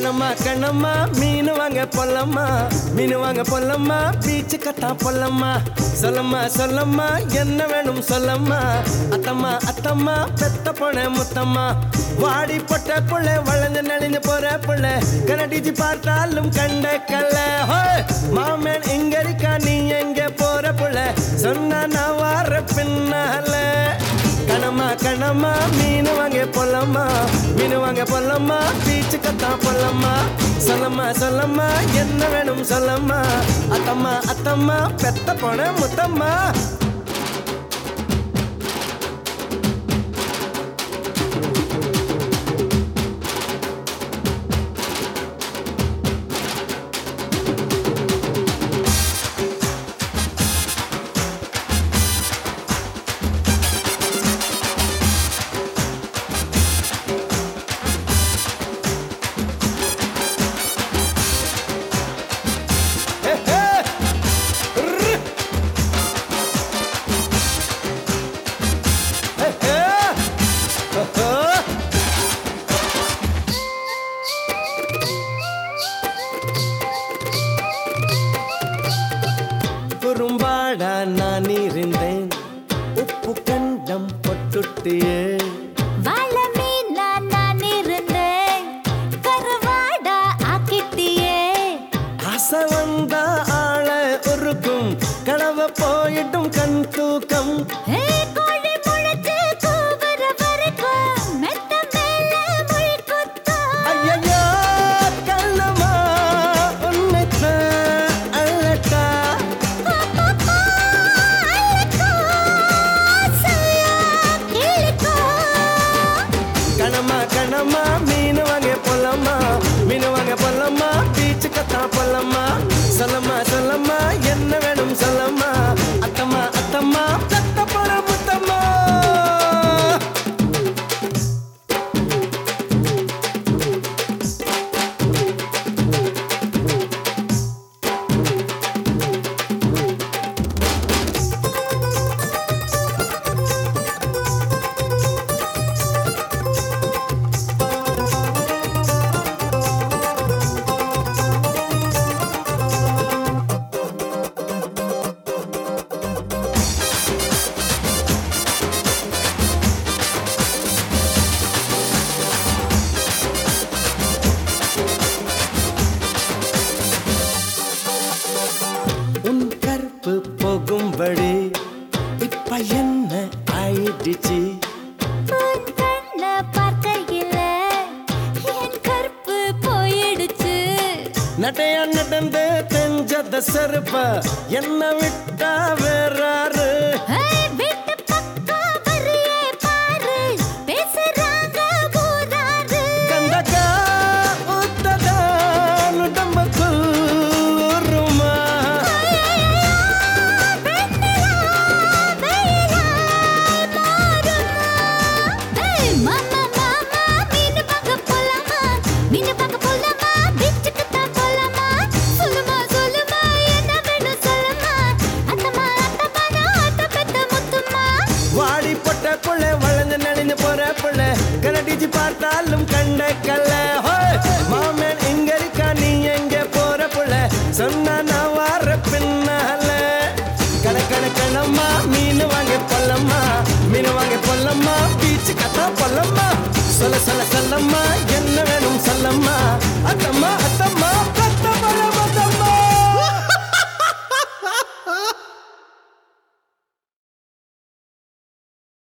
கணமா கணமா மீன் வாங்க பொல்லம்மா மீன் வாங்க பொல்லம்மா பீச்சு கட்டா பொல்லம்மா சொல்லம்மா சொல்லம்மா என்ன வேணும் சொல்லம்மா அத்தம்மா அத்தம்மா பெத்த பொண்ண முத்தம்மா வாடி பொட்ட புள்ள வளைஞ்சு நெளிஞ்சு போற புள்ள கனடிச்சு பார்த்தாலும் கண்ட கல்ல ஹோய் மாமன் இங்க இருக்கா நீ எங்க போற புள்ள சொன்னா நான் வார பின்னால கணமா கணமா மீன் வாங்க பொல்லம்மா மீன் வாங்க பொல்லம்மா பீச்சு கத்தா பொல்லம்மா சொல்லம்மா சொல்லம்மா என்ன வேணும் சொல்லம்மா அத்தம்மா அத்தம்மா பெத்த போன முத்தம்மா ஹே, ஹே. ரு. ஹே, ஹே. ஓஹோ. குறும்பாடா நான் இருந்தேன் உப்பு கண்டம் பொட்டுட்டியே வாழ மீனா நான் இருந்தேன் கருவாடா ஆக்கிட்டியே ஆசை வந்தா ஆள உருக்கும் கனவ போயிட்டும் கண் தூக்கம் ஏ கோழி முளைச்சு கூவுற வரைக்கும் மெத்த மேல முள் குத்தும் ஐயையோ கண்ணம்மா உன்னைத்தான் அழட்டா அப்பப்பா, அழுக்கும், ஆசையா கிழிக்கும். கணமா கணமா மீன் வாங்க பொல்லம்மா மீன் வாங்க பொல்லம்மா பீச்சு கத்தா பொல்லம்மா சொல்லம்மா சொல்லம்மா என்ன வேணும் சொல்லம்மா அத்தம்மா அத்தம்மா தத்த பழ முத்தம்மா உன் கற்பு போகும்படி இப்ப என்ன ஆயிடுச்சு உன் கண்ண பார்க்கையில என் கற்பு போயிடுச்சு நடைய நடந்து தெஞ்சத செருப்ப என்ன விட்டா வேறாரு ஏய், வீட்டு பக்கம் வரியே பாரு பேசுறாங்க ஊராரு கண்டக்கா உத்ததா உடம்புக்குள் ஊறுமா வாடி பொட்ட புள்ள வளைஞ்சு நடிஞ்சு போற புள்ள கனடிச்சு பார்த்தாலும் கண்ட கல்ல ஹோய் மாமன் இங்க இருக்கா நீ எங்க போற புள்ள சொன்னா நான் வார பின்னால கண கண கணம்மா மீன் வாங்க பொல்லம்மா மீன் வாங்க பொல்லம்மா பீச்சு கத்தா பொல்லம்மா சொல்ல சொல்ல சொல்லம்மா என்ன வேணும் சொல்லம்மா அத்தம்மா